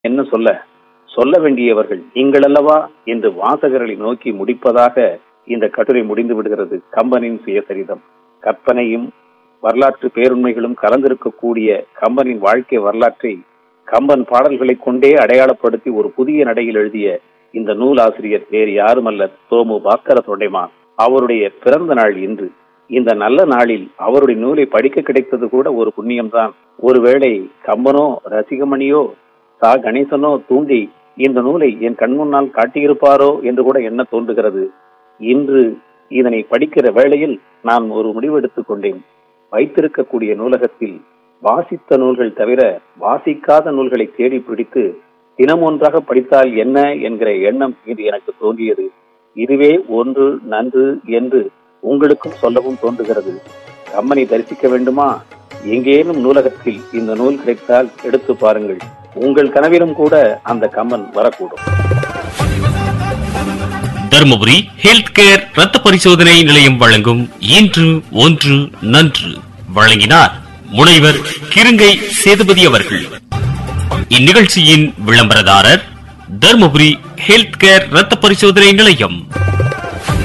என்ன சொல்ல சொல்ல வேண்டியவர்கள் நீங்கள் அல்லவா என்று வாசகர்களை நோக்கி முடிப்பதாக இந்த கட்டுரை முடிந்து விடுகிறது கம்பனின் சுயசரிதம் கற்பனையும் வரலாற்று பேருண்மைகளும் கலந்திருக்கக்கூடிய கம்பனின் வாழ்க்கை வரலாற்றை கம்பன் பாடல்களை கொண்டே அடையாளப்படுத்தி ஒரு புதிய நடையில் எழுதிய இந்த நூல் ஆசிரியர் வேறு யாருமல்ல சோமு பாஸ்கர தொண்டைமான் அவருடைய பிறந்த நாள் இன்று இந்த நல்ல நாளில் அவருடைய நூலை படிக்க கிடைத்தது கூட ஒரு புண்ணியம்தான் ஒருவேளை கம்பனோ ரசிகமணியோ சா கணேசனோ தூண்டி இந்த நூலை என் கண் முன்னால் காட்டியிருப்பாரோ என்று கூட என்ன தோன்றுகிறது இன்று இதனை படிக்கிற வேளையில் நான் ஒரு முடிவெடுத்துக் கொண்டேன் வைத்திருக்கக்கூடிய நூலகத்தில் வாசித்த நூல்கள் தவிர வாசிக்காத நூல்களை தேடி பிடித்து தினம் ஒன்றாக படித்தால் என்ன என்கிற எண்ணம் இது எனக்கு தோன்றியது இதுவே ஒன்று நன்று என்று உங்களுக்கும் சொல்லவும் தோன்றுகிறது கம்மனை தரிசிக்க வேண்டுமா எங்கேனும் நூலகத்தில் இந்த நூல் கிடைத்தால் எடுத்து பாருங்கள் உங்கள் கனவிலும் கூட அந்த கம்மன் வரக்கூடும் தருமபுரி ஹெல்த் கேர் ரத்த பரிசோதனை நிலையம் வழங்கும் இன்று ஒன்று நன்று வழங்கினார் முனைவர் கிருங்கை சேதுபதி அவர்கள் இந்நிகழ்ச்சியின் விளம்பரதாரர் தருமபுரி ஹெல்த் கேர் ரத்த பரிசோதனை நிலையம்